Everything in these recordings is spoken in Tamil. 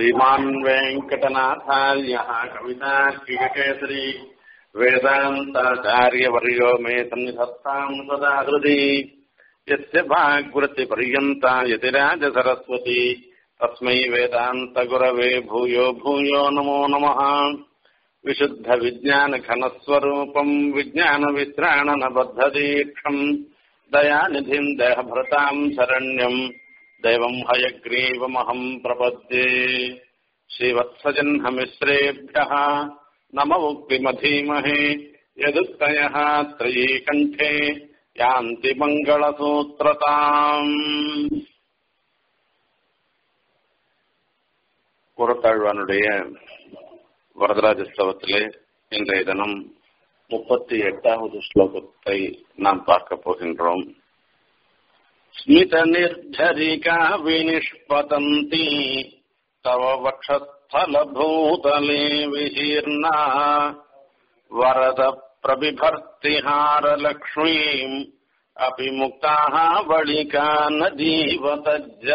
श्रीमान् वेङ्कटनाथार्यः कवितार्किककेसरी वेदान्ताचार्यवर्यो मे सन्निधत्ताम् सदा हृदि यस्य भाग्वृत्तिपर्यन्ता यतिराजसरस्वती तस्मै वेदान्तगुरवे भूयो भूयो नमो नमः विशुद्धविज्ञानघनस्वरूपम् विज्ञानविश्राणनबद्धदीक्षम् दयानिधिम् देहभृताम् शरण्यम् दैवम् हयग्रीवमहम् प्रपद्ये श्रीवत्सजह्नमिश्रेभ्यः नम उक्तिमधीमहे यदुक्तयः त्रयीकण्ठे யாந்தி மங்களசூத்திரதாம் குரத்தாழ்வானுடைய வரதராஜ ஸ்தவத்திலே இன்றைய தினம் முப்பத்தி எட்டாவது ஸ்லோகத்தை நாம் பார்க்க போகின்றோம் ஸ்மித நிர்ஜரிகா வினிஷ்பதந்தி தவ வக்ஷஸ்தலபூதலே விசீர்ணா வரத प्रबिभर्तिहारलक्ष्मीम् अपि मुक्ताः वळिका न जीवतज्जा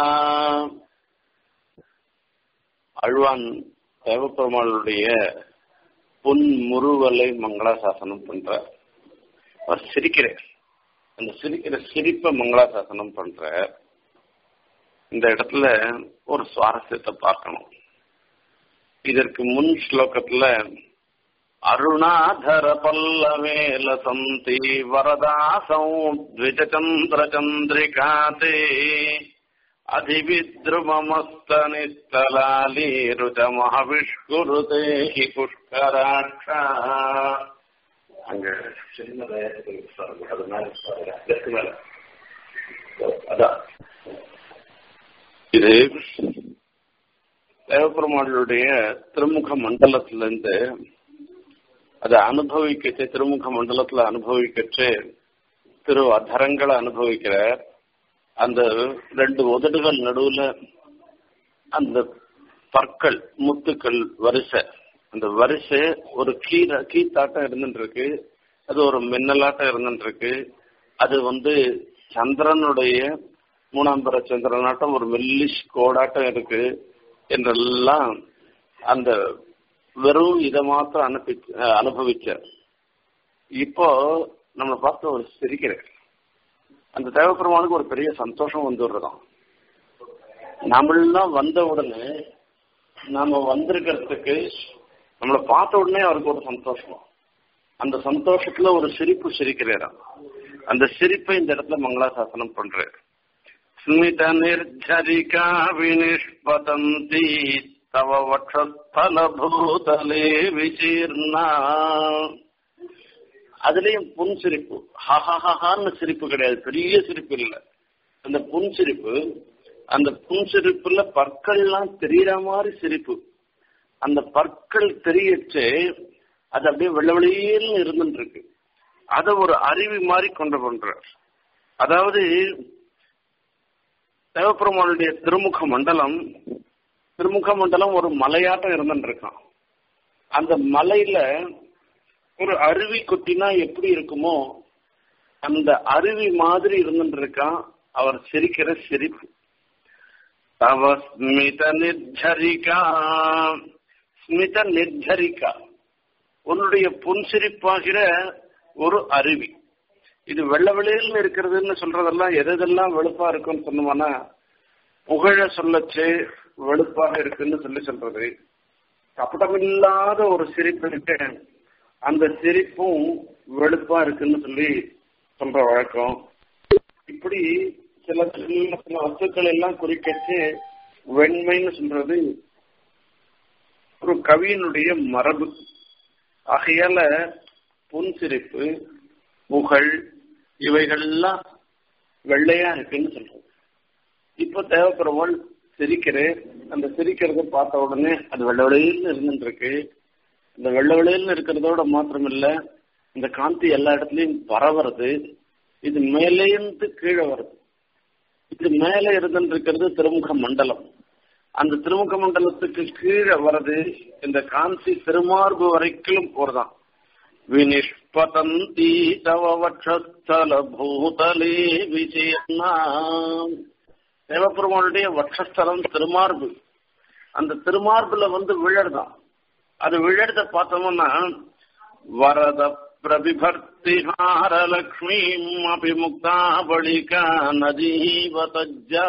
அழ்வான் தேவப்பெருமாளுடைய புன்முறுவலை மங்களாசாசனம் பண்ற அவர் சிரிக்கிறார் அந்த சிரிக்கிற சிரிப்பை மங்களாசாசனம் பண்ற இந்த இடத்துல ஒரு சுவாரஸ்யத்தை பார்க்கணும் இதற்கு முன் ஸ்லோகத்துல அருணாதர பல்லவேல சந்தி வரதாசௌ द्विजचन्द्रचन्द्रिकाते अधिविद्रुममस्तनिस्तलालीरुचमहविष्कुरुते हि पुष्कराक्षा அங்க அதான் இது தேவப்பெருமாளுடைய திருமுக மண்டலத்திலிருந்து அதை அனுபவிக்கச்சு திருமுக மண்டலத்துல அனுபவிக்கச்சு திரு அதரங்களை அனுபவிக்கிறார் அந்த ரெண்டு உதடுகள் நடுவுல அந்த பற்கள் முத்துக்கள் வரிசை அந்த வரிசை ஒரு கீரை கீத்தாட்டம் இருந்துட்டு இருக்கு அது ஒரு மின்னலாட்டம் இருந்துட்டு இருக்கு அது வந்து சந்திரனுடைய மூணாம் பிற சந்திரனாட்டம் ஒரு மெல்லிஷ் கோடாட்டம் இருக்கு என்றெல்லாம் அந்த வெறும் இதை மாத்திரம் அனுப்பி அனுபவிச்சார் இப்போ நம்மளை பார்த்து ஒரு சிரிக்கிறார் அந்த தேவப்பெருமானுக்கு ஒரு பெரிய சந்தோஷம் வந்துடுறதாம் நம்மளாம் வந்த உடனே நாம வந்திருக்கிறதுக்கு நம்மளை பார்த்த உடனே அவருக்கு ஒரு சந்தோஷம் அந்த சந்தோஷத்துல ஒரு சிரிப்பு சிரிக்கிறாராம் அந்த சிரிப்பை இந்த இடத்துல மங்களாசாசனம் பண்றாரு ஸ்மித நிர்ஜரிகா வினிஷ்பதந்தி தவ வட்சஸ்தலபூதலே விசீர்ணா அதுலயும் புன் சிரிப்பு ஹஹஹான்னு சிரிப்பு கிடையாது பெரிய சிரிப்பு இல்லை அந்த புன் சிரிப்பு அந்த புன் சிரிப்புல பற்கள்லாம் தெரியற மாதிரி சிரிப்பு அந்த பற்கள் தெரியச்சு அது அப்படியே வெள்ள வெளியில் இருந்துட்டு இருக்கு அத ஒரு அருவி மாதிரி கொண்டு பண்றார் அதாவது தேவப்பெருமானுடைய திருமுக மண்டலம் திருமுக மண்டலம் ஒரு மலையாட்டம் இருந்துட்டு இருக்கான் அந்த மலையில ஒரு அருவி கொட்டினா எப்படி இருக்குமோ அந்த அருவி மாதிரி இருந்துட்டு இருக்கான் அவர் சிரிக்கிற சிரிப்பு தவ ஸ்மித நிர்ஜரிகா ஸ்மித நிர்ஜரிகா உன்னுடைய புன்சிரிப்பாகிற ஒரு அருவி இது வெள்ள வெளியில் இருக்கிறதுன்னு சொல்றதெல்லாம் எதெல்லாம் வெளுப்பா இருக்குன்னு சொன்னோம்னா புகழ சொல்லச்சு வெளுப்பாக இருக்குன்னு சொல்லி சொல்றது கப்படமில்லாத ஒரு சிரிப்பு இருக்கு அந்த சிரிப்பும் வெளுப்பா இருக்குன்னு சொல்லி சொல்ற வழக்கம் இப்படி சில சில சில வஸ்துக்கள் எல்லாம் குறிக்கச்சு வெண்மைன்னு சொல்றது ஒரு கவியினுடைய மரபு ஆகையால புன் சிரிப்பு புகழ் இவைகள்லாம் வெள்ளையா இருக்குன்னு சொல்றது இப்ப தேவைப்படுறவள் சிரிக்கிறேன் அந்த சிரிக்கிறத பார்த்த உடனே அது வெள்ள வெளியில் இருந்துட்டு இருக்கு இந்த வெள்ள வெளியில் இருக்கிறதோட மாத்திரம் இல்ல இந்த காந்தி எல்லா இடத்துலயும் பரவுறது இது மேலேந்து கீழே வருது இது மேலே இருந்துட்டு இருக்கிறது திருமுக மண்டலம் அந்த திருமுக மண்டலத்துக்கு கீழே வர்றது இந்த காந்தி திருமார்பு வரைக்கும் போறதான் வினிஷ்பதந்தி தவ வட்சஸ்தல பூதலே விஜயன்னா தேவப்பெருமானுடைய வட்சஸ்தலம் திருமார்பு அந்த திருமார்புல வந்து விழறதான் அது விழறத பார்த்தோம்னா வரத பிரபிபர்த்திஹாரலக்ஷ்மீம் அபிமுக்தா பலிகா நதீவதஜா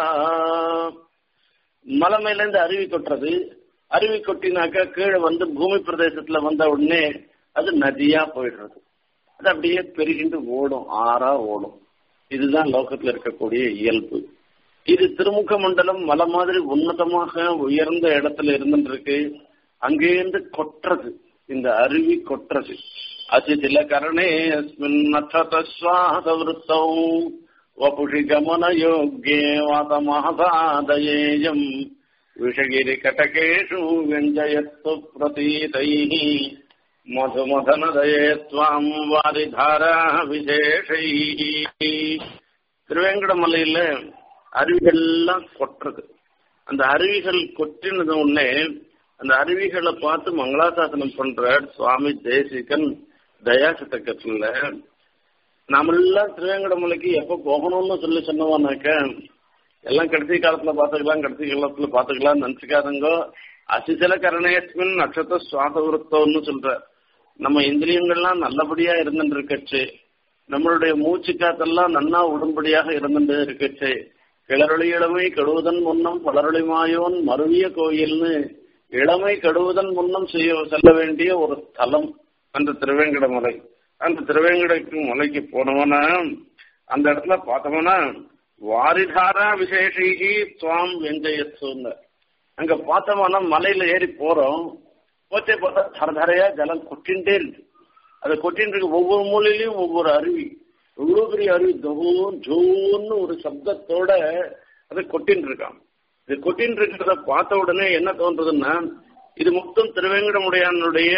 மலை மேல இருந்து அருவி கொட்டுறது அருவி கொட்டினாக்கா கீழே வந்து பூமி பிரதேசத்துல வந்த உடனே அது நதியா போயிடுறது அது அப்படியே பெருகிண்டு ஓடும் ஆறா ஓடும் இதுதான் லோகத்துல இருக்கக்கூடிய இயல்பு இது திருமுக மண்டலம் மலை மாதிரி உன்னதமாக உயர்ந்த இடத்துல இருந்துருக்கு அங்கேருந்து கொட்டுறது இந்த அருவி கொட்டுறது அசிதில கரணே நட்சத்திரஸ்வாதவருத்தௌ வபுஷி கமன யோக்கியே வாதமஹதாதயேயம் விஷகிரி கட்டகேஷு व्यञ्जयत्तु प्रतीतैः மதுமதனதயே துவாம் வாரிதாரா விசேஷைः திருவேங்கடமலையில அருவிகள்லாம் கொட்டுறது அந்த அருவிகள் கொட்டினது உடனே அந்த அருவிகளை பார்த்து மங்களாசாசனம் பண்ற சுவாமி தேசிகன் தயாசதக்கத்துல நாமெல்லாம் திருவேங்கடமலைக்கு எப்ப போகணும்னு சொல்லி சொன்னோம்னாக்க எல்லாம் கடைசி காலத்துல பாத்துக்கலாம் கடைசி காலத்துல பாத்துக்கலாம் நினைச்சுக்காதுங்க அசிசில கரணேஸ்மின் நட்சத்திர சுவாச விருத்தம்னு சொல்ற நம்ம இந்திரியங்கள்லாம் நல்லபடியா இருந்துட்டு இருக்கச்சு நம்மளுடைய மூச்சு காத்தெல்லாம் நன்னா உடம்படியாக இருந்துட்டு இருக்கச்சு கிளறொளி இளமை கெடுவதன் முன்னம் பலரொளி மாயோன் மருவிய கோயில்னு இளமை கெடுவதன் முன்னம் செய்ய செல்ல வேண்டிய ஒரு ஸ்தலம் அந்த திருவேங்கட மலை அந்த திருவேங்கடக்கு மலைக்கு போனவனா அந்த இடத்துல பார்த்தோம்னா வாரிதாரா விசேஷி துவாம் வெஞ்சயத்துன்னு அங்க பார்த்தோம்னா மலையில ஏறி போறோம் போச்சே பார்த்தா தரதரையா ஜலம் கொட்டின்டே இருக்கு அது கொட்டின்னு இருக்கு ஒவ்வொரு மூலையிலயும் ஒவ்வொரு அருவி எவ்வளவு பெரிய அருவி ஜோன் ஜோன்னு ஒரு சப்தத்தோட அது கொட்டின்னு இருக்கான் இது கொட்டின்னு இருக்கிறத பார்த்த உடனே என்ன தோன்றதுன்னா இது மொத்தம் திருவேங்கடமுடையானுடைய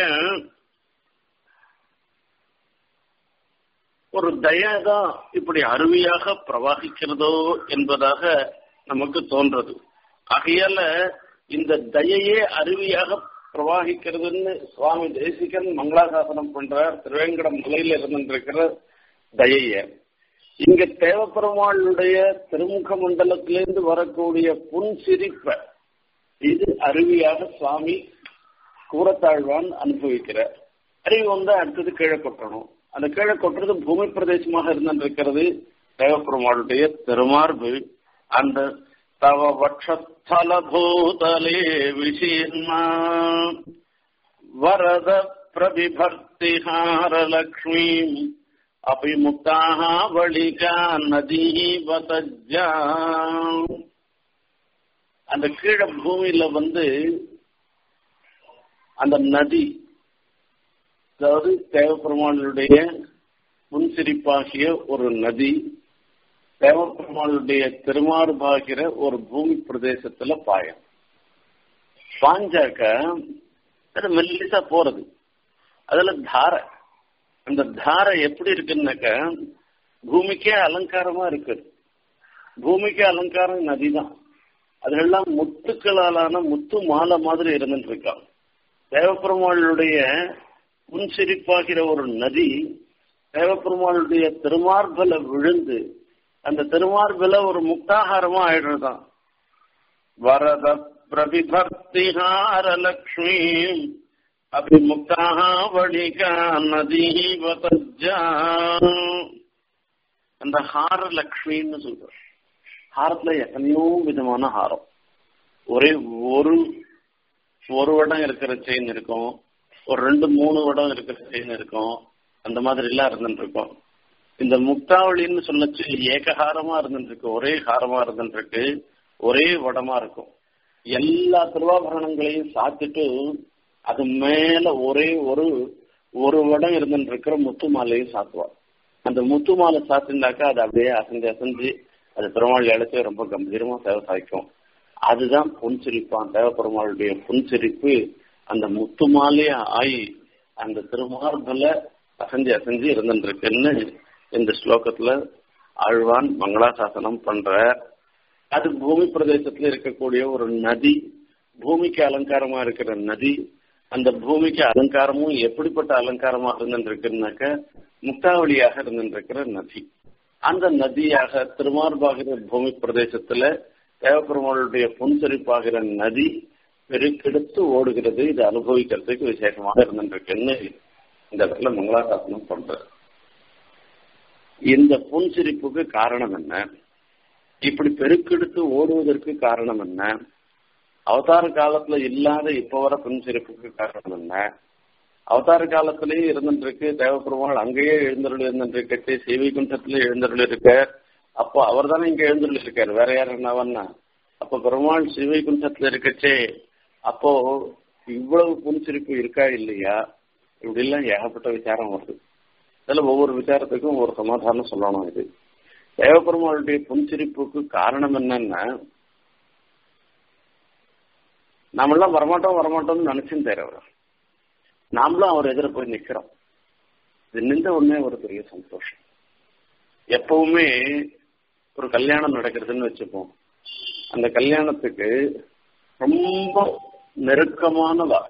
ஒரு தயாதான் இப்படி அருவியாக பிரவாகிக்கிறதோ என்பதாக நமக்கு தோன்றது ஆகையால இந்த தயையே அருவியாக பிரவாகிக்கிறதுன்னு சுவாமி தேசிகன் மங்களாசாசனம் பண்றார் திருவேங்கடம் மலையில இருந்திருக்கிற தயைய இங்க தேவப்பெருமாளுடைய திருமுக மண்டலத்திலிருந்து வரக்கூடிய புன் சிரிப்ப இது அருவியாக சுவாமி கூறத்தாழ்வான் அனுபவிக்கிறார் அருவி வந்து அடுத்தது கீழே கொட்டணும் அந்த கீழே கொட்டுறது பூமி பிரதேசமாக இருந்திருக்கிறது தேவப்பெருமாளுடைய திருமார்பு அந்த தவ வட்சஸ்தல பூதலே விசீர்ணா வரத பிரபிபர்த்திஹாரலக்ஷ்மீ अपि मुक्ताः वलिका नदी வதஜா அந்த கீழ பூமியில வந்து அந்த நதி அதாவது தேவப்பெருமானுடைய முன்சிரிப்பாகிய ஒரு நதி தேவப்பெருமானுடைய திருமார்பாகிற ஒரு பூமி பிரதேசத்துல பாயம் பாஞ்சாக்க அது மெல்லிசா போறது அதுல தாரை அந்த தாரை எப்படி இருக்குன்னாக்க பூமிக்கே அலங்காரமா இருக்கு பூமிக்கே அலங்காரம் நதி தான் அதெல்லாம் முத்துக்களாலான முத்து மாலை மாதிரி இருந்துட்டு இருக்கான் தேவப்பெருமாளுடைய முன்சிரிப்பாகிற ஒரு நதி தேவப்பெருமாளுடைய திருமார்பல விழுந்து அந்த திருமார்பல ஒரு முக்தாகாரமா ஆயிடுறதான் வரத பிரபிபர்த்திஹார லக்ஷ்மி அபிமுக்தாக வழிகா நதி வதஜா அந்த ஹார லக்ஷ்மின்னு சொல்ற ஹாரத்துல எத்தனையோ விதமான ஹாரம் ஒரே ஒரு ஒரு வடம் இருக்கிற செயின் இருக்கும் ஒரு ரெண்டு மூணு வடம் இருக்கிற செயின் இருக்கும் அந்த மாதிரி எல்லாம் இருந்துட்டு இருக்கும் இந்த முக்தாவளின்னு சொல்லச்சு ஏகஹாரமா இருந்துட்டு இருக்கு ஒரே ஹாரமா இருந்துட்டு இருக்கு ஒரே வடமா இருக்கும் எல்லா திருவாபரணங்களையும் சாத்திட்டு அது மேல ஒரே ஒரு ஒரு வடம் இருந்துட்டு இருக்கிற முத்து மாலையும் சாத்துவார் அந்த முத்து மாலை சாத்தினாக்கா அது அப்படியே அசைஞ்சு அசைஞ்சு அது பெருமாள் அழைச்சி ரொம்ப கம்பீரமா சேவை சாய்க்கும் அதுதான் புன்சிரிப்பான் தேவப்பெருமாளுடைய புன்சிரிப்பு அந்த முத்து மாலையா ஆகி அந்த திருமார்பல அசைஞ்சு அசைஞ்சு இருந்துருக்குன்னு இந்த ஸ்லோகத்துல ஆழ்வான் மங்களாசாசனம் பண்ற அது பூமி பிரதேசத்துல இருக்கக்கூடிய ஒரு நதி பூமிக்கு அலங்காரமா இருக்கிற நதி அந்த பூமிக்கு அலங்காரமும் எப்படிப்பட்ட அலங்காரமாக இருந்துருக்குனாக்க முக்தாவளியாக இருந்துருக்கிற நதி அந்த நதியாக திருமார்பாகிற பூமி பிரதேசத்துல தேவப்பெருமாளுடைய புன்சரிப்பாகிற நதி பெருக்கெடுத்து ஓடுகிறது இது அனுபவிக்கிறதுக்கு விசேஷமாக இருந்துருக்குன்னு இந்த இடத்துல மங்களாசாசனம் பண்ற இந்த புன்சிரிப்புக்கு காரணம் என்ன இப்படி பெருக்கெடுத்து ஓடுவதற்கு காரணம் என்ன அவதார காலத்துல இல்லாத இப்ப வர புன்சிரிப்புக்கு காரணம் என்ன அவதார காலத்திலேயே இருந்துருக்கு தேவப்பெருமாள் அங்கேயே எழுந்தருள் இருந்துருக்கு சேவிகுண்டத்திலே எழுந்தருள் இருக்க அப்போ அவர் தானே இங்க எழுந்தருள் இருக்காரு வேற யார் என்னவன்னா அப்ப பெருமாள் சிவைகுண்டத்துல இருக்கச்சே அப்போ இவ்வளவு புன்சிரிப்பு இருக்கா இல்லையா இப்படி எல்லாம் ஏகப்பட்ட விசாரம் வருது இதுல ஒவ்வொரு விசாரத்துக்கும் ஒரு சமாதானம் சொல்லணும் இது தேவப்பெருமாளுடைய புன்சிரிப்புக்கு காரணம் என்னன்னா நாமெல்லாம் வரமாட்டோம் வரமாட்டோம்னு நினைச்சுன்னு தேரவர் நாமளும் அவர் எதிர போய் நிக்கிறோம் இது நின்ற உடனே ஒரு பெரிய சந்தோஷம் எப்பவுமே ஒரு கல்யாணம் நடக்கிறதுன்னு வச்சுப்போம் அந்த கல்யாணத்துக்கு ரொம்ப நெருக்கமானவா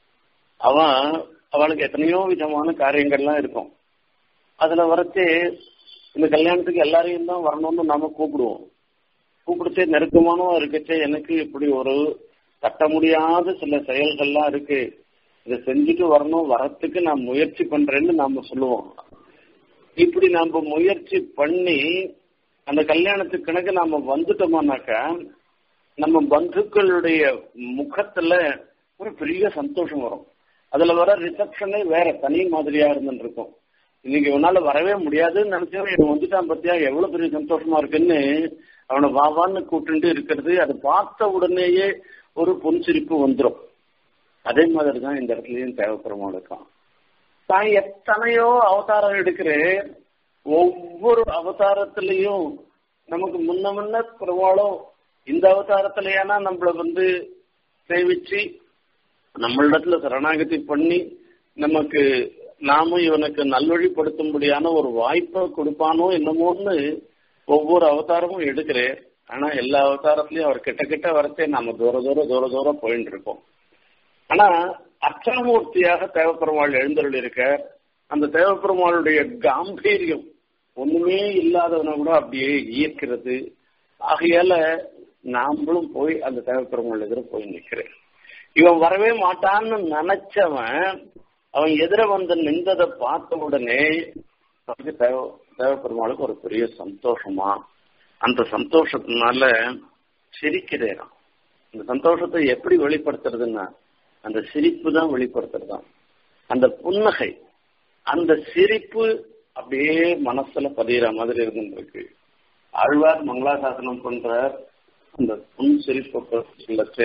அவன் அவளுக்கு எத்தனையோ விதமான காரியங்கள்லாம் இருக்கும் அதுல வரச்சே இந்த கல்யாணத்துக்கு எல்லாரையும் தான் வரணும்னு நாம கூப்பிடுவோம் கூப்பிடுச்சே நெருக்கமானவா இருக்கச்சே எனக்கு இப்படி ஒரு தட்ட முடியாத சில செயல்கள்லாம் இருக்கு இதை செஞ்சுட்டு வரணும் வரத்துக்கு நான் முயற்சி பண்றேன்னு நாம சொல்லுவோம் இப்படி நாம முயற்சி பண்ணி அந்த கல்யாணத்துக்கு கணக்கு நாம வந்துட்டோமானாக்கா நம்ம பந்துக்களுடைய முகத்துல ஒரு பெரிய சந்தோஷம் வரும் அதுல வர ரிசப்ஷனே வேற தனி மாதிரியா இருந்துட்டு இருக்கும் இன்னைக்கு உன்னால வரவே முடியாதுன்னு நினைச்சவன் இவன் வந்துட்டான் பத்தியா எவ்வளவு பெரிய சந்தோஷமா இருக்குன்னு அவனை வாவான்னு கூப்பிட்டு இருக்கிறது அதை பார்த்த உடனேயே ஒரு புன்சிரிப்பு வந்துடும் அதே மாதிரி தான் இந்த இடத்துலயும் தேவைப்படுமா இருக்கான் தான் எத்தனையோ அவதாரம் எடுக்கிறேன் ஒவ்வொரு அவதாரத்திலையும் நமக்கு முன்ன முன்ன பெருமாளும் இந்த அவதாரத்திலேயானா நம்மள வந்து சேவிச்சு நம்மளிடத்துல சரணாகதி பண்ணி நமக்கு நாமும் இவனுக்கு நல்வழிப்படுத்தும்படியான ஒரு வாய்ப்பை கொடுப்பானோ என்னமோன்னு ஒவ்வொரு அவதாரமும் எடுக்கிறேன் ஆனா எல்லா அவதாரத்திலயும் அவர் கிட்ட கிட்ட வரச்சே நாம தூர தூர தூர தூரம் போயிட்டு இருக்கோம் ஆனா அச்சமூர்த்தியாக தேவப்பெருமாள் எழுந்தருள் இருக்க அந்த தேவப்பெருமாளுடைய காம்பீரியம் ஒண்ணுமே இல்லாதவனை கூட அப்படியே ஈர்க்கிறது ஆகையால நாமளும் போய் அந்த தேவப்பெருமாள் எதிர போய் நிக்கிறேன் இவன் வரவே மாட்டான்னு நினைச்சவன் அவன் எதிர வந்து நின்றதை பார்த்த உடனே அவனுக்கு தேவ தேவப்பெருமாளுக்கு ஒரு பெரிய சந்தோஷமா அந்த சந்தோஷத்தினால சிரிக்கிறேன் அந்த சந்தோஷத்தை எப்படி வெளிப்படுத்துறதுன்னா அந்த சிரிப்பு தான் வெளிப்படுத்துறதுதான் அந்த புன்னகை அந்த சிரிப்பு அப்படியே மனசுல பதிகிற மாதிரி இருந்துருக்கு ஆழ்வார் மங்களாசாசனம் பண்ற அந்த புன் சிரிப்பு சொல்லச்சு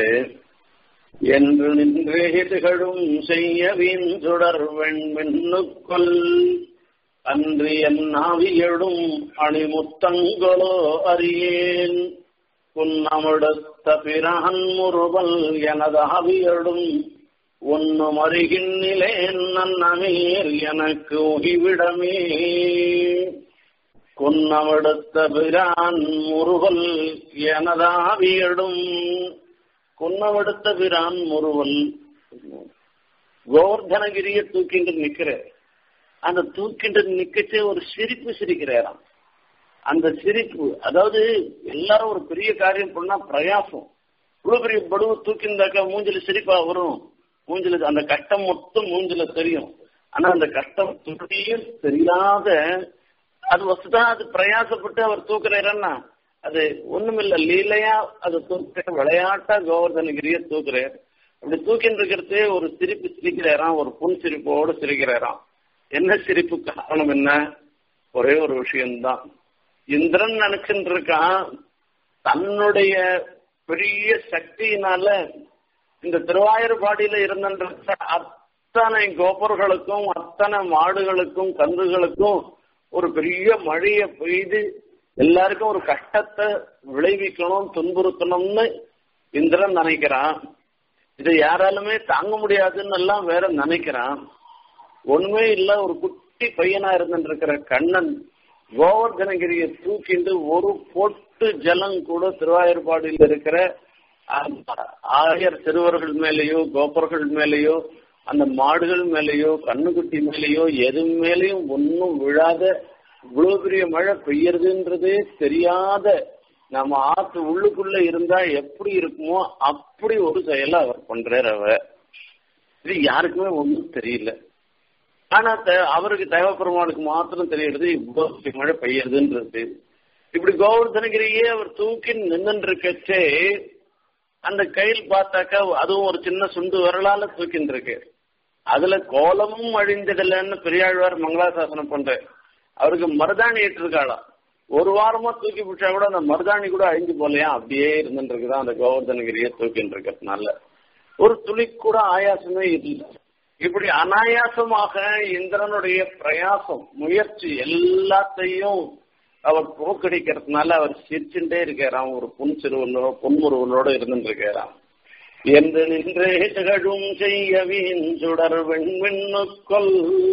என்று நின்றே திகழும் செய்ய வீண் சுடர் வெண்மென்னுக்குள் அன்று என் நாவியடும் அணிமுத்தங்களோ அறியேன் புன்னமிடுத்த பிரான் முறுவல் எனது ஆவியடும் ஒன்னும் அருகின்னிலேன் நன்னமீர் எனக்கு உகிவிடமே குன்னமிடுத்த பிரான் முறுவல் எனதாவியடும் குன்னமிடுத்த பிரான் முறுவல் கோவர்தனகிரிய தூக்கிட்டு நிக்கிற அந்த தூக்கிட்டு நிக்கச்சே ஒரு சிரிப்பு சிரிக்கிறாராம் அந்த சிரிப்பு அதாவது எல்லாரும் ஒரு பெரிய காரியம் பண்ணா பிரயாசம் இவ்வளவு பெரிய படுவு தூக்கிந்தாக்கா மூஞ்சில சிரிப்பா வரும் மூஞ்சில அந்த கஷ்டம் மொத்தம் மூஞ்சில தெரியும் ஆனா அந்த கஷ்டம் துடியும் தெரியாத அது வசுதான் அது பிரயாசப்பட்டு அவர் தூக்குறாருன்னா அது ஒண்ணுமில்ல லீலையா அது தூக்குற விளையாட்டா கோவர்தனகிரிய தூக்குறார் அப்படி தூக்கின்னு இருக்கிறதே ஒரு சிரிப்பு சிரிக்கிறாராம் ஒரு புன் சிரிப்போடு சிரிக்கிறாராம் என்ன சிரிப்பு காரணம் என்ன ஒரே ஒரு விஷயம்தான் இந்திரன் நினைச்சுட்டு இருக்கான் தன்னுடைய பெரிய சக்தியினால இந்த திருவாயூர்பாடியில இருந்த அத்தனை கோபர்களுக்கும் அத்தனை மாடுகளுக்கும் கன்றுகளுக்கும் ஒரு பெரிய மழையை பெய்து எல்லாருக்கும் ஒரு கஷ்டத்தை விளைவிக்கணும் துன்புறுத்தணும்னு இந்திரன் நினைக்கிறான் இதை யாராலுமே தாங்க முடியாதுன்னு எல்லாம் வேற நினைக்கிறான் ஒண்ணுமே இல்ல ஒரு குட்டி பையனா இருந்துட்டு இருக்கிற கண்ணன் கோவர்தனகிரியை தூக்கிண்டு ஒரு பொட்டு ஜலம் கூட திருவாயூர்பாடியில் இருக்கிற ஆயர் சிறுவர்கள் மேலேயோ கோபர்கள் மேலேயோ அந்த மாடுகள் மேலேயோ கண்ணுக்குட்டி மேலேயோ எது மேலேயும் ஒன்னும் விழாத இவ்வளவு பெரிய மழை பெய்யறதுன்றதே தெரியாத நம்ம ஆத்து உள்ளுக்குள்ள இருந்தா எப்படி இருக்குமோ அப்படி ஒரு செயலை அவர் பண்றாரு அவர் இது யாருக்குமே ஒன்றும் தெரியல ஆனா அவருக்கு தேவப்பெருமானுக்கு மாத்திரம் தெரியுது இவ்வளவு மழை பெய்யறதுன்றது இப்படி கோவர்தனகிரியே அவர் தூக்கி நின்று இருக்கச்சே அந்த கையில் பார்த்தாக்கா அதுவும் ஒரு சின்ன சுண்டு விரலால தூக்கின்னு இருக்கு அதுல கோலமும் அழிந்ததில்லைன்னு பெரியாழ்வார் மங்களாசாசனம் பண்ற அவருக்கு மருதாணி இட்டிருக்காளாம் ஒரு வாரமா தூக்கி பிடிச்சா கூட அந்த மருதாணி கூட அழிஞ்சு போலையா அப்படியே இருந்துட்டு இருக்குதான் அந்த கோவர்தனகிரியை தூக்கின்னு இருக்கிறதுனால ஒரு துளி கூட ஆயாசமே இல்லை இப்படி அனாயாசமாக இந்திரனுடைய பிரயாசம் முயற்சி எல்லாத்தையும் அவர் போக்கடிக்கிறதுனால அவர் சிரிச்சுட்டே இருக்காராம் ஒரு புன் சிறுவனோட பொன்முருவனோட இருந்துட்டு இருக்காராம் என்று நின்றே திகழும் செய்யவின் சுடர் வெண்மின்னுக்கொல்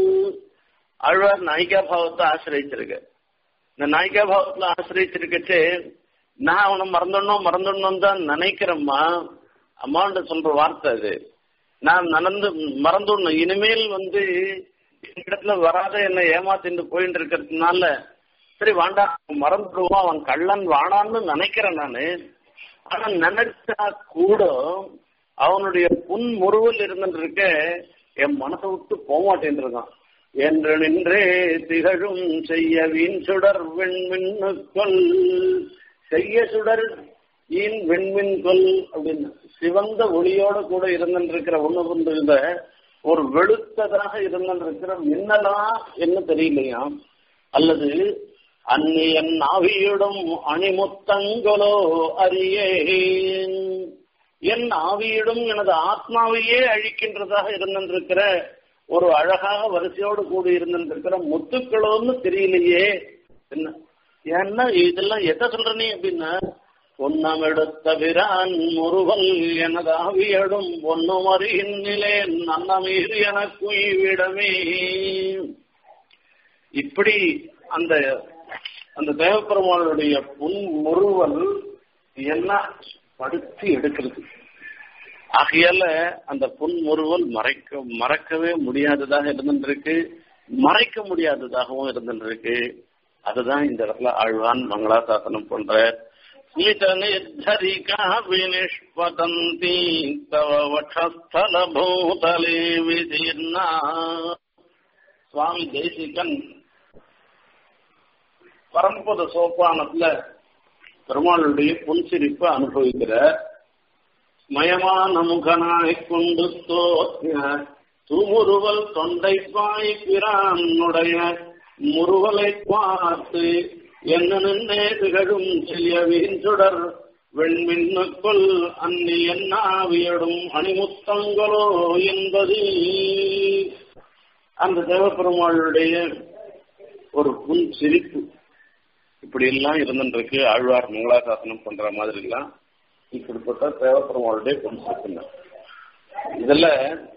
அழ்வார் நாயிகா பாவத்தை ஆசிரியச்சிருக்க இந்த நாயிகா பாவத்துல ஆசிரியச்சிருக்கச்சு நான் அவனை மறந்துடணும் மறந்துடணும் தான் நினைக்கிறேம்மா அம்மாண்ட சொல்ற வார்த்தை அது நான் நடந்து மறந்துடணும் இனிமேல் வந்து இடத்துல வராத என்னை ஏமாத்திட்டு போயிட்டு இருக்கிறதுனால சரி வேண்டாம் மறந்துடுவான் அவன் கள்ளன் வாடான்னு நினைக்கிறேன் நானு ஆனா நினைச்சா கூட அவனுடைய புன் முறுவல் இருந்துட்டு இருக்க என் மனசை விட்டு போக மாட்டேன்ருக்கான் என்று நின்றே திகழும் செய்ய வீண் சுடர் வெண்மின்னுக்கொள் செய்ய சுடர் ஈன் வெண்மின் கொல் அப்படின்னு சிவந்த ஒளியோட கூட இருந்துருக்கிற ஒண்ணு கொண்டிருந்த ஒரு வெளுத்ததாக இருந்திருக்கிற மின்னலா என்ன தெரியலையாம் அல்லது அந்நியன் ஆவியிடும் அணிமுத்தங்களோ அறியேன் என் ஆவியிடும் எனது ஆத்மாவையே அழிக்கின்றதாக இருந்திருக்கிற ஒரு அழகாக வரிசையோடு கூடி இருந்திருக்கிற முத்துக்களோன்னு தெரியலையே என்ன ஏன்னா இதெல்லாம் எதை சொல்ற நீ அப்படின்னா பொன்னம் எடுத்த விரான் முருகல் எனது ஆவியடும் பொன்னும் அறிகின்னிலே நன்னமீர் எனக்கு விடமே இப்படி அந்த அந்த தேவப்பெருமானுடைய புன் முருவல் என்ன படுத்தி எடுக்கிறது ஆகையால அந்த புன் முருவல் மறைக்க மறக்கவே முடியாததாக இருந்திருக்கு மறைக்க முடியாததாகவும் இருந்திருக்கு அதுதான் இந்த இடத்துல ஆழ்வான் மங்களாசாசனம் போன்ற स्मितनिर्धरिका विनिष्पतन्ति तव वक्षस्थलभूतले विदीर्णा சுவாமி தேசிகன் பரம்பத சோப்பானத்துல பெருமாளுடைய புன்சிரிப்பை அனுபவிக்கிற மயமான முகனாய் கொண்டு தோற்ற தூமுருவல் தொண்டைப்பாய் பிரானுடைய முருவலை பார்த்து என்ன நின்றே திகழும் செல்யவின் சுடர் வெண்மின்னுக்குள் அன்னி என்னாவியடும் அணிமுத்தங்களோ என்பது அந்த தேவப்பெருமாளுடைய ஒரு புன் சிரிப்பு இப்படி எல்லாம் இருந்துருக்கு ஆழ்வார் மங்களாசாசனம் பண்ற மாதிரி எல்லாம் இப்படிப்பட்ட தேவப்பெருமாளுடைய புன் சிரிப்புங்க இதுல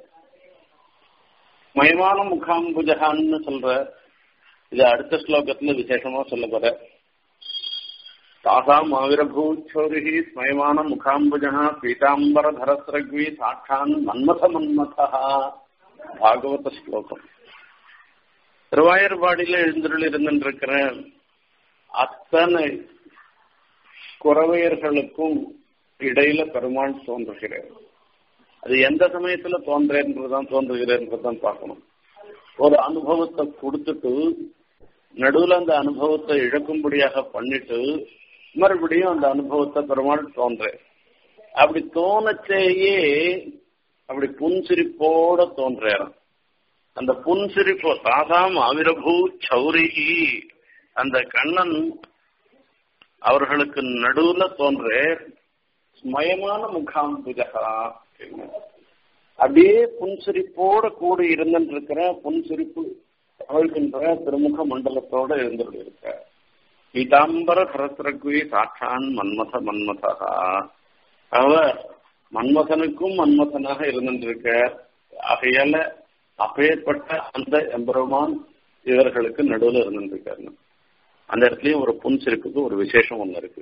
மயமான முகாம்புஜகான்னு சொல்ற இது அடுத்த ஸ்லோகத்துல விசேஷமா சொல்ல போற தாசாம் ஆவிரபூச்சோரிஹி ஸ்மயமான முகாம்புஜா பீதாம்பர தரஸ்ரக்வி சாட்சான் மன்மத மன்மதா பாகவத ஸ்லோகம் திருவாயூர்பாடியில எழுந்தருள் இருந்திருக்கிற அத்தனை குறவையர்களுக்கும் இடையில பெருமாள் தோன்றுகிறார் அது எந்த சமயத்துல தோன்றேன்றதுதான் தோன்றுகிறேன்றதான் பார்க்கணும் ஒரு அனுபவத்தை கொடுத்துட்டு நடுவில் அந்த அனுபவத்தை இழக்கும்படியாக பண்ணிட்டு மறுபடியும் அந்த அனுபவத்தை பெருமாள் தோன்றேன் அப்படி தோணச்சேயே அப்படி புன்சிரிப்போட தோன்றாராம் அந்த புன்சிரிப்போ தாதாம் அவிரபூ சௌரிகி அந்த கண்ணன் அவர்களுக்கு நடுவுல தோன்ற ஸ்மயமான முகாம்புஜகா அப்படியே புன்சிரிப்போட கூட இருந்திருக்கிற புன்சிரிப்பு அவழ்கின்ற திருமுக மண்டலத்தோட இருந்துட்டு இருக்க பீதாம்பர சரஸ்ரகுவி சாட்சான் மன்மத மன்மதா அவர் மன்மதனுக்கும் மன்மதனாக இருந்திருக்க ஆகையால அப்பேற்பட்ட அந்த எம்பெருமான் இவர்களுக்கு நடுவில் இருந்திருக்காரு அந்த இடத்துலயும் ஒரு புன்சிரிப்புக்கு ஒரு விசேஷம் ஒண்ணு இருக்கு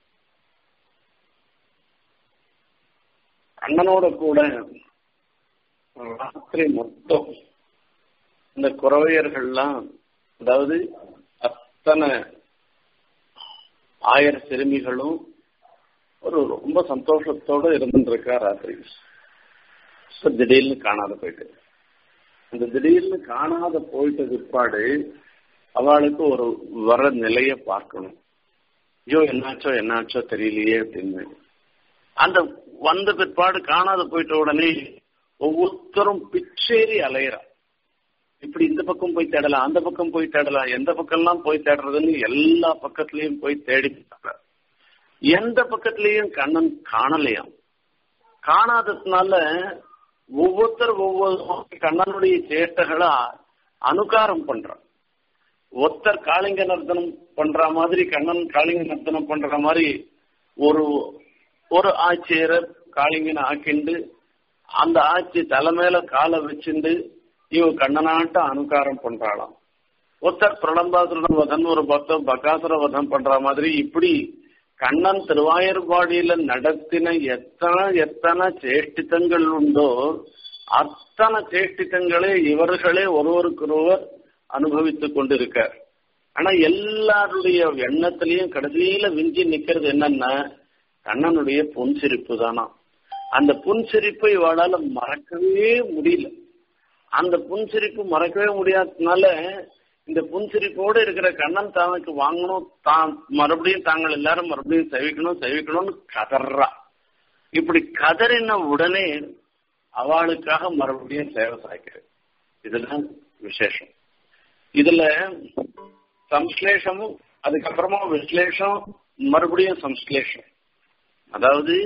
அண்ணனோட கூட ராத்திரி மொத்தம் இந்த குறவையர்கள்லாம் அதாவது அத்தனை ஆயிரம் சிறுமிகளும் ஒரு ரொம்ப சந்தோஷத்தோட இருந்துருக்கா ராத்திரி So, திடீர்னு காணாத போயிட்டு அந்த திடீர்னு காணாத போயிட்ட பிற்பாடு அவளுக்கு ஒரு வர நிலைய பார்க்கணும் ஐயோ என்னாச்சோ என்னாச்சோ தெரியலையே அப்படின்னு அந்த வந்த பிற்பாடு காணாத போயிட்ட உடனே ஒவ்வொருத்தரும் பிச்சேறி அலையிறா இப்படி இந்த பக்கம் போய் தேடலாம் அந்த பக்கம் போய் தேடலாம் எந்த பக்கம்லாம் போய் தேடுறதுன்னு எல்லா பக்கத்துலயும் போய் தேடி பார்க்கறார். எந்த பக்கத்துலயும் கண்ணன் காணலையாம் காணாததுனால ஒவ்வொருத்தர் ஒவ்வொரு கண்ணனுடைய சேட்டைகளை அனுகாரம் பண்றான் ஒருத்தர் காளிங்க நர்த்தனம் பண்ற மாதிரி கண்ணன் காளிங்க நர்த்தனம் பண்ற மாதிரி ஒரு ஒரு ஆட்சியரை காளிங்கனை ஆக்கிண்டு அந்த ஆட்சி தலைமையில காலை வச்சுண்டு இவ கண்ணனாட்ட அனுகாரம் பண்றாளாம் ஒருத்தர் பிரளம்பாசுர வதன் ஒரு பக்தர் பகாசுர வதம் பண்ற மாதிரி இப்படி கண்ணன் திருவாயூர்பாடியில நடத்தின எத்தனை எத்தனை சேஷ்டித்தங்கள் உண்டோ அத்தனை சேஷ்டித்தங்களே இவர்களே ஒருவருக்கொருவர் அனுபவித்துக் கொண்டிருக்கார் ஆனா எல்லாருடைய எண்ணத்திலையும் கடைசியில விஞ்சி நிக்கிறது என்னன்னா கண்ணனுடைய புன்சிரிப்பு தானா அந்த புன்சிரிப்பை இவளால மறக்கவே முடியல அந்த புன்சிரிப்பு மறக்கவே முடியாததுனால இந்த புன்சிரிப்போடு இருக்கிற கண்ணன் தனக்கு வாங்கணும் தான் மறுபடியும் தாங்கள் எல்லாரும் மறுபடியும் செவிக்கணும் செவிக்கணும்னு கதறா இப்படி கதறின உடனே அவளுக்காக மறுபடியும் சேவை சாய்க்கிறது இதுதான் விசேஷம் இதுல சம்ஸ்லேஷமும் அதுக்கப்புறமா விஸ்லேஷம் மறுபடியும் சம்ஸ்லேஷம் அதாவது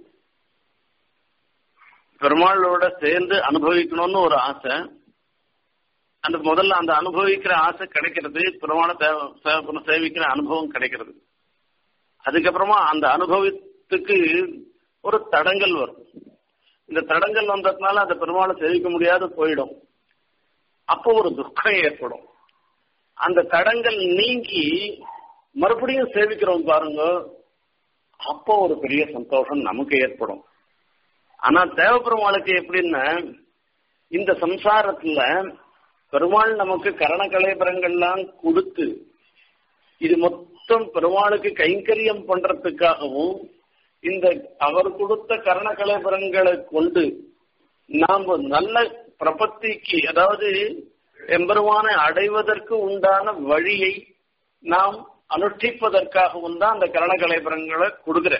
பெருமாளோட சேர்ந்து அனுபவிக்கணும்னு ஒரு ஆசை அந்த முதல்ல அந்த அனுபவிக்கிற ஆசை கிடைக்கிறது பெருமாளை சேவிக்கிற அனுபவம் கிடைக்கிறது அதுக்கப்புறமா அந்த அனுபவத்துக்கு ஒரு தடங்கல் வரும் இந்த தடங்கல் வந்ததுனால அந்த பெருமாளை சேவிக்க முடியாத போயிடும் அப்போ ஒரு துக்கம் ஏற்படும் அந்த தடங்கள் நீங்கி மறுபடியும் சேவிக்கிறோம் பாருங்க அப்போ ஒரு பெரிய சந்தோஷம் நமக்கு ஏற்படும் ஆனா தேவப்பெருமாளுக்கு எப்படின்னா இந்த சம்சாரத்துல பெருமாள் நமக்கு கரண கலைபரங்கள்லாம் கொடுத்து இது மொத்தம் பெருமாளுக்கு கைங்கரியம் பண்றதுக்காகவும் இந்த அவர் கொடுத்த கரண கலைபரங்களை கொண்டு நாம் நல்ல பிரபத்திக்கு அதாவது எம்பெருமானை அடைவதற்கு உண்டான வழியை நாம் அனுஷ்டிப்பதற்காகவும் தான் அந்த கரண கலைபரங்களை கொடுக்கிற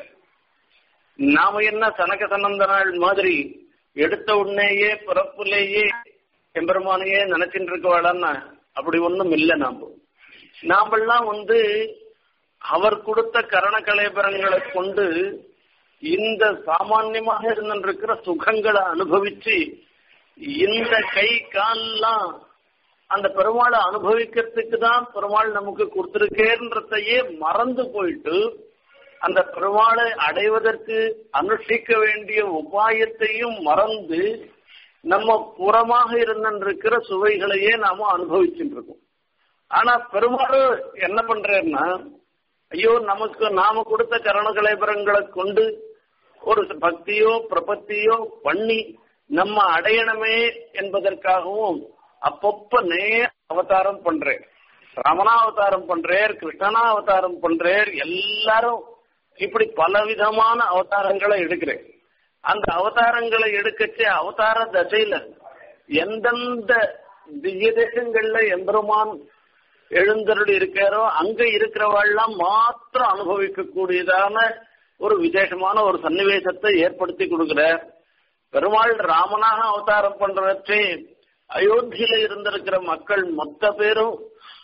நாம என்ன சனக சனந்தனாள் மாதிரி எடுத்த உடனேயே பிறப்புலேயே எம்பெருமானையே நினைச்சிட்டு இருக்கவாடான்னா அப்படி ஒண்ணும் இல்லை நாம நாமெல்லாம் வந்து அவர் கொடுத்த கரண கலைபரங்களை கொண்டு இந்த சாமான்யமாக இருந்திருக்கிற சுகங்களை அனுபவிச்சு இந்த கை கால்லாம் அந்த பெருமாளை அனுபவிக்கிறதுக்கு தான் பெருமாள் நமக்கு கொடுத்திருக்கேன்றதையே மறந்து போயிட்டு அந்த பெருமாளை அடைவதற்கு அனுஷ்டிக்க வேண்டிய உபாயத்தையும் மறந்து நம்ம புறமாக இருந்திருக்கிற சுவைகளையே நாம அனுபவிச்சுட்டு இருக்கோம் ஆனா பெருமாள் என்ன பண்றேன்னா ஐயோ நமக்கு நாம கொடுத்த கரணகலைபரங்களை கொண்டு ஒரு பக்தியோ பிரபத்தியோ பண்ணி நம்ம அடையணுமே என்பதற்காகவும் அப்பப்ப நேர் அவதாரம் பண்றேன் ரமணா அவதாரம் பண்றேர் கிருஷ்ணனா அவதாரம் பண்றேர் எல்லாரும் இப்படி பலவிதமான அவதாரங்களை எடுக்கிறேன் அந்த அவதாரங்களை எடுக்கச்சே அவதார தசையில எந்தெந்த திவ்ய தேசங்கள்ல எம்பெருமான் எழுந்தருள் இருக்காரோ அங்க இருக்கிறவாள்லாம் மாத்திரம் அனுபவிக்க கூடியதான ஒரு விசேஷமான ஒரு சன்னிவேசத்தை ஏற்படுத்தி கொடுக்கிறார் பெருமாள் ராமனாக அவதாரம் பண்றவற்றே அயோத்தியில இருந்திருக்கிற மக்கள் மொத்த பேரும்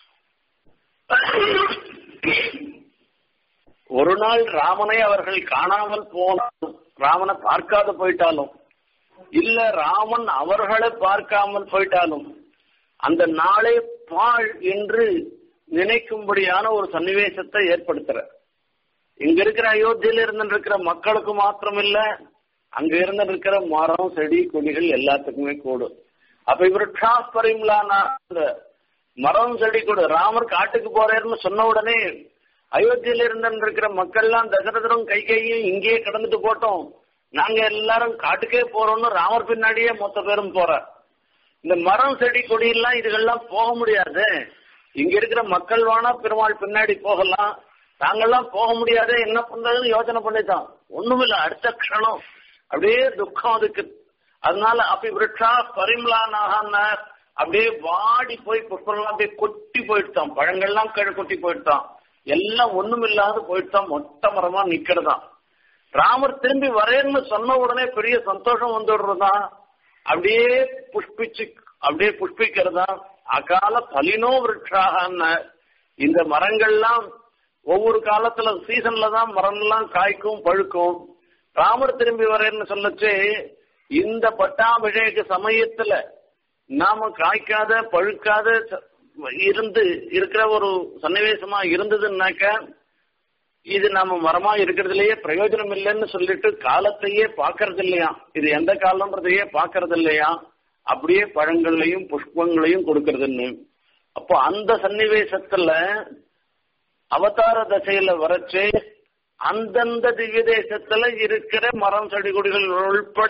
ஒரு நாள் ராமனை அவர்கள் காணாமல் போனாலும் ராமனை பார்க்காத போயிட்டாலும் இல்ல ராமன் அவர்களை பார்க்காமல் போயிட்டாலும் அந்த நாளே பாழ் என்று நினைக்கும்படியான ஒரு சன்னிவேசத்தை ஏற்படுத்துற இங்க இருக்கிற அயோத்தியில இருந்துருக்கிற மக்களுக்கு மாத்திரம் இல்ல அங்க இருந்து இருக்கிற மரம் செடி கொடிகள் எல்லாத்துக்குமே கூடும் அப்ப இவருஷா பரிமலானா மரம் செடி கொடு ராமர் காட்டுக்கு போறேன்னு சொன்ன உடனே அயோத்தியில இருந்து இருக்கிற மக்கள்லாம் தசரதரும் கை கையும் இங்கேயே கடந்துட்டு போட்டோம் நாங்க எல்லாரும் காட்டுக்கே போறோம்னு ராமர் பின்னாடியே மொத்த பேரும் போற இந்த மரம் செடி கொடியெல்லாம் இதுகள்லாம் போக முடியாது இங்க இருக்கிற மக்கள் வேணா பெருமாள் பின்னாடி போகலாம் நாங்கெல்லாம் போக முடியாதே என்ன பண்றதுன்னு யோசனை பண்ணிட்டான் ஒண்ணுமில்ல அடுத்த க்ஷணம் அப்படியே துக்கம் அதுக்கு அதனால அப்படி விருட்சா பரிமலானாக அப்படியே வாடி போய் புஷ்பம்லாம் அப்படியே கொட்டி போயிட்டான் பழங்கள்லாம் கீழே கொட்டி போயிட்டான் எல்லாம் ஒண்ணுமில்லாத போயிட்டான் மொட்டை மரமா நிக்கிறதாம் ராமர் திரும்பி வரேன்னு சொன்ன உடனே பெரிய சந்தோஷம் வந்துடுறதான் அப்படியே புஷ்பிச்சு அப்படியே புஷ்பிக்கிறதா அகால பலினோ விருட்சாக இந்த மரங்கள்லாம் ஒவ்வொரு காலத்துல சீசன்ல தான் மரம்லாம் காய்க்கும் பழுக்கும் ராமர் திரும்பி வரேன்னு சொல்லச்சு இந்த பட்டாபிஷேக சமயத்துல நாம காய்க்காத பழுக்காத இருந்து இருக்கிற ஒரு சன்னிவேசமா இருந்ததுன்னாக்க இது நம்ம மரமா இருக்கிறதுலயே பிரயோஜனம் இல்லைன்னு சொல்லிட்டு காலத்தையே பாக்குறது இல்லையா இது எந்த காலம்ன்றதையே பாக்குறது இல்லையா அப்படியே பழங்களையும் புஷ்பங்களையும் கொடுக்கறதுன்னு அப்போ அந்த சன்னிவேசத்துல அவதார தசையில வரைச்சு அந்தந்த திவ்ய தேசத்துல இருக்கிற மரம் செடி கொடிகள் உள்பட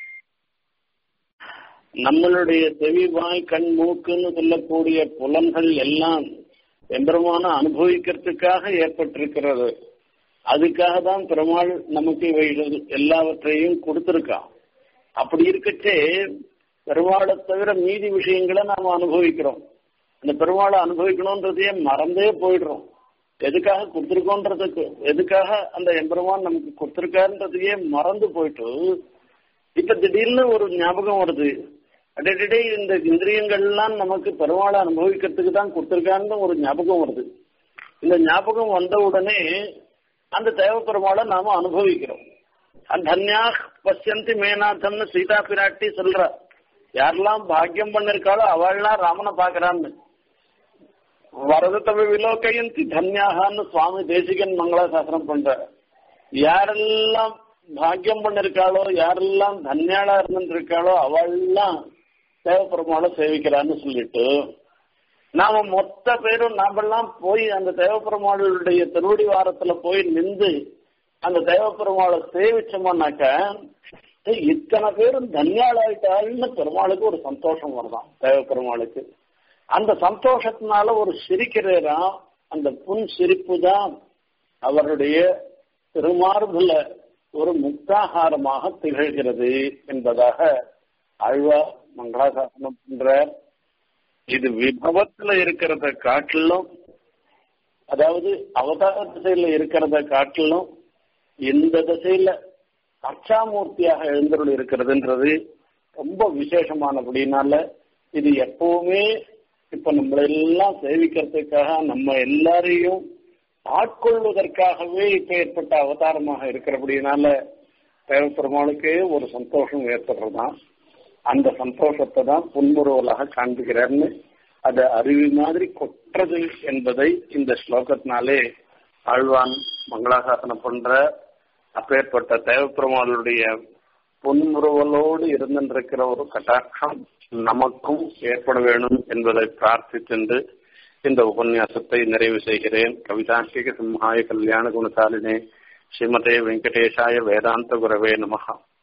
நம்மளுடைய செவி வாய் கண் மூக்குன்னு சொல்லக்கூடிய புலன்கள் எல்லாம் எம்பெருமான அனுபவிக்கிறதுக்காக ஏற்பட்டிருக்கிறது அதுக்காக தான் பெருமாள் நமக்கு இவைகள் எல்லாவற்றையும் கொடுத்திருக்கான் அப்படி இருக்கச்சே பெருமாளை தவிர மீதி விஷயங்களை நாம அனுபவிக்கிறோம் அந்த பெருமாளை அனுபவிக்கணும்ன்றதையே மறந்தே போயிடுறோம் எதுக்காக கொடுத்துருக்கோன்றதுக்கு எதுக்காக அந்த எம்பெருமான் நமக்கு கொடுத்துருக்காருன்றதையே மறந்து போயிட்டு இப்ப திடீர்னு ஒரு ஞாபகம் வருது அடடே இந்த இந்திரியங்கள்லாம் நமக்கு பெருமாளை அனுபவிக்கிறதுக்கு தான் கொடுத்துருக்கான்னு ஒரு ஞாபகம் வருது இந்த ஞாபகம் வந்த உடனே அந்த தேவ பெருமாளை நாம அனுபவிக்கிறோம் தன்யா பசியந்தி மேனாதன்னு சீதா பிராட்டி சொல்ற யாரெல்லாம் பாக்கியம் பண்ணிருக்காளோ அவள்லாம் ராமனை பாக்குறான்னு வரத தமிழ் விலோகையந்தி தன்யாகான்னு சுவாமி தேசிகன் மங்களாசாசனம் பண்ற யாரெல்லாம் பாக்கியம் பண்ணிருக்காளோ யாரெல்லாம் தன்யாளா இருந்திருக்காளோ அவள்லாம் தேவப்பெருமாளை சேவிக்கிறான்னு சொல்லிட்டு நாம மொத்த பேரும் நாமெல்லாம் போய் அந்த தேவப்பெருமாளுடைய திருவடி வாரத்துல போய் நின்று அந்த தேவப்பெருமாளை சேவிச்சோம்னாக்க இத்தனை பேரும் தன்யாளாயிட்டாள்னு பெருமாளுக்கு ஒரு சந்தோஷம் வருதான் தேவப்பெருமாளுக்கு அந்த சந்தோஷத்தினால ஒரு சிரிக்கிறா அந்த புன் சிரிப்பு தான் அவருடைய திருமார்புல ஒரு முக்தாகாரமாக திகழ்கிறது என்பதாக ஆழ்வார் மங்களாசாசனம் பண்ற இது விபவத்துல இருக்கிறத காட்டிலும் அதாவது அவதார திசையில இருக்கிறத காட்டிலும் இந்த திசையில அச்சாமூர்த்தியாக எழுந்தருள் இருக்கிறதுன்றது ரொம்ப விசேஷமானபடினால இது எப்பவுமே இப்ப நம்மளெல்லாம் சேவிக்கிறதுக்காக நம்ம எல்லாரையும் ஆட்கொள்வதற்காகவே இப்ப ஏற்பட்ட அவதாரமாக இருக்கிறபடினால தேவப்பெருமாளுக்கே ஒரு சந்தோஷம் ஏற்படுறதுதான் அந்த சந்தோஷத்தை தான் புன்முறுவலாக காண்பிக்கிறார்னு அது அருவி மாதிரி கொற்றது என்பதை இந்த ஸ்லோகத்தினாலே ஆழ்வான் மங்களாசாசனம் பண்ற அப்பேற்பட்ட தேவப்பெருமாளுடைய புன்முறுவலோடு இருந்திருக்கிற ஒரு கட்டாட்சம் நமக்கும் ஏற்பட வேணும் என்பதை பிரார்த்தித்தென்று இந்த உபன்யாசத்தை நிறைவு செய்கிறேன் கவிதாங்கிக சிம்ஹாய கல்யாண குணசாலினே ஸ்ரீமதே வெங்கடேஷாய வேதாந்த குரவே நமகா